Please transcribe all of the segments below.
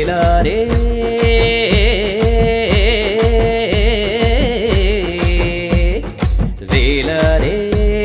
రేలారే రేలారే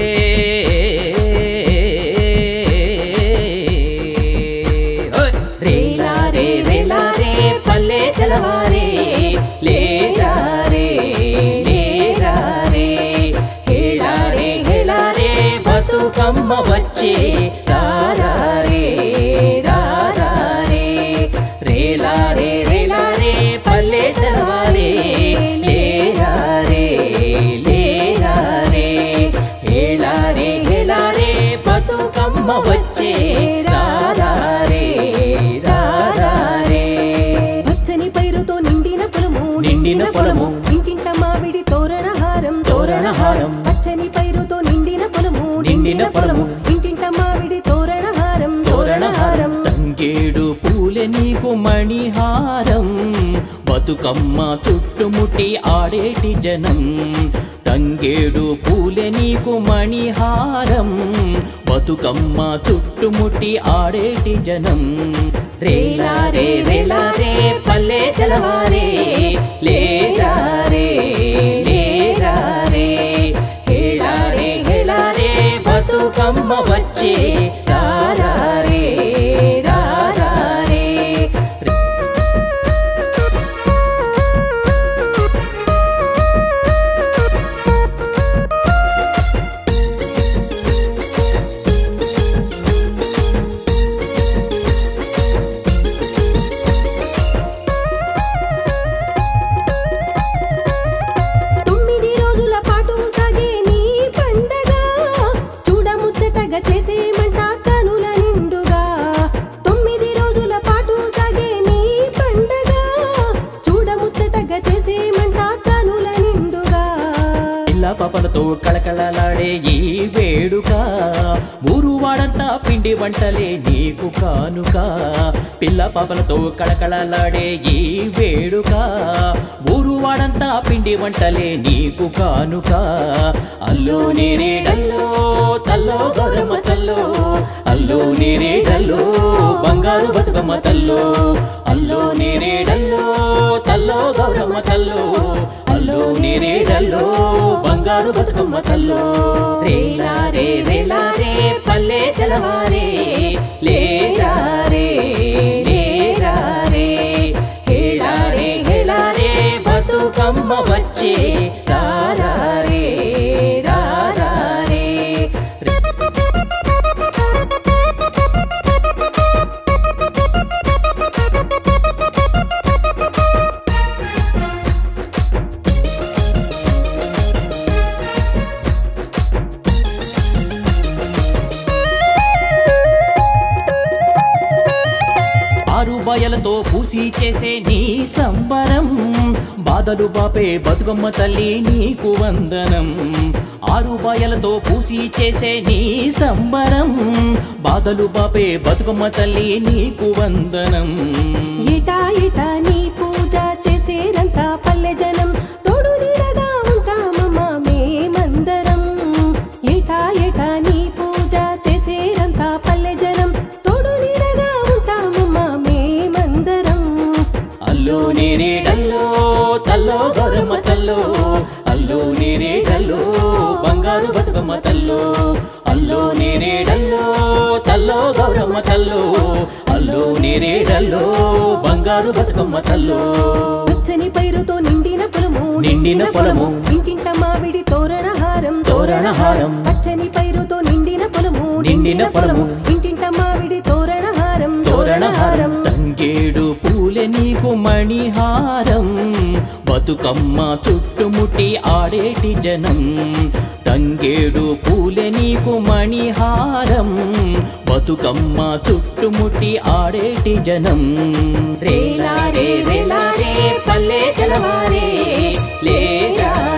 ఓయ్! రేలారే రేలారే పల్లె తెలవారే లేరారే లేరారే హేళారే హేళారే బతుకమ్మ వచ్చే రారారే రారారే రేలారే రేలారే పల్లె తెలవారే లేరారే లేరారే హేళారే హేళారే బతుకమ్మ వచ్చే రారారే రారారే పచ్చని పైరుతో నిండిన పొలము నిండిన పొలము. ఇంటింట మామిడి తోరణహారం తోరణహారం. పచ్చని పైరుతో నిండిన పొలము నిండిన పొలము. ఇంటింట మామిడి తోరణహారం తోరణహారం తంగేడు పూలె నీకు మణిహారం బతుకమ్మ చుట్టుముట్టి ఆడేటి జనం తంగేడు పూలె నీకు మణిహారం బతుకమ్మ చుట్టుముట్టి ఆడేటి జనం రేలారే రేలారే పల్లె తెలవారే లేరారే లేరారే హేళారే హేళారే బతుకమ్మ వచ్చే రారారే రారారే తొమ్మిది రోజుల పాటు సాగే నీ పండగ చూడముచ్చటగా చేసేమంట కనుల నిండుగా తొమ్మిది రోజుల పాటు సాగే నీ పండగ చూడముచ్చటగా చేసేమంట కనుల నిండుగా పిల్ల పాపలతో కళకళలాడే ఈ వేడుక ఊరు వాడంతా పిండి వంటలే నీకు కానుక పిల్ల పాపలతో కళకళలాడే ఈ వేడుక ఊరు వాడంతా పిండి వంటలే నీకు కానుక అల్లో నేరేడల్లో తల్లో గౌరమ్మ తల్లో అల్లో నేరేడల్లో బంగారు బతుకమ్మ తల్లో అల్లో నేరేడల్లో తల్లో గౌరమ్మ తల్లో అల్లో నేరేడల్లో బంగారు బతుకమ్మ తల్లో రేలారే రేలారే పల్లె తెలవారే లేరారే లేరారే హేళారే హేళారే బతుకమ్మ వచ్చే రారారే రారారే ఆరు బయలతో పూసి చేసే నీ సంబరం బాధలు బాపే బతుకమ్మ తల్లి నీకు వందనం ఆరు బయలతో పూసి చేసే నీ సంబరం బాధలు బాపే బతుకమ్మ తల్లి నీకు వందనం ఏటా ఏటా నీ పూజ చేసేరంతా పల్లె జనం తోడు నీడగా ఉంటామమ్మా మేమందరం ఏటా ఏటా నీ పూజ చేసేరంతా పల్లె జనం తోడు నీడగా ఉంటామమ్మా మేమందరం అల్లో నేరేడల్లో తల్లో గౌరమ్మ తల్లో అల్లో నేరేడల్లో బంగారు బతుకమ్మ తల్లో అల్లో నేరేడల్లో తల్లో గౌరమ్మ తల్లో అల్లో నేరేడల్లో బంగారు బతుకమ్మ తల్లో పచ్చని పైరుతో నిండిన పొలము నిండిన పొలము. ఇంటింట మామిడి తోరణహారం తోరణహారం. పచ్చని పైరుతో నిండిన పొలము నిండిన పొలము. ఇంటింట మామిడి తోరణహారం తోరణహారం తంగేడు పూలె నీకు మణిహారం బతుకమ్మ చుట్టుముట్టి ఆడేటి జనం తంగేడు పూలె నీకు మణిహారం బతుకమ్మ చుట్టుముట్టి ఆడేటి జనం రేలారే రేలారే పల్లె తెలవారే లేరా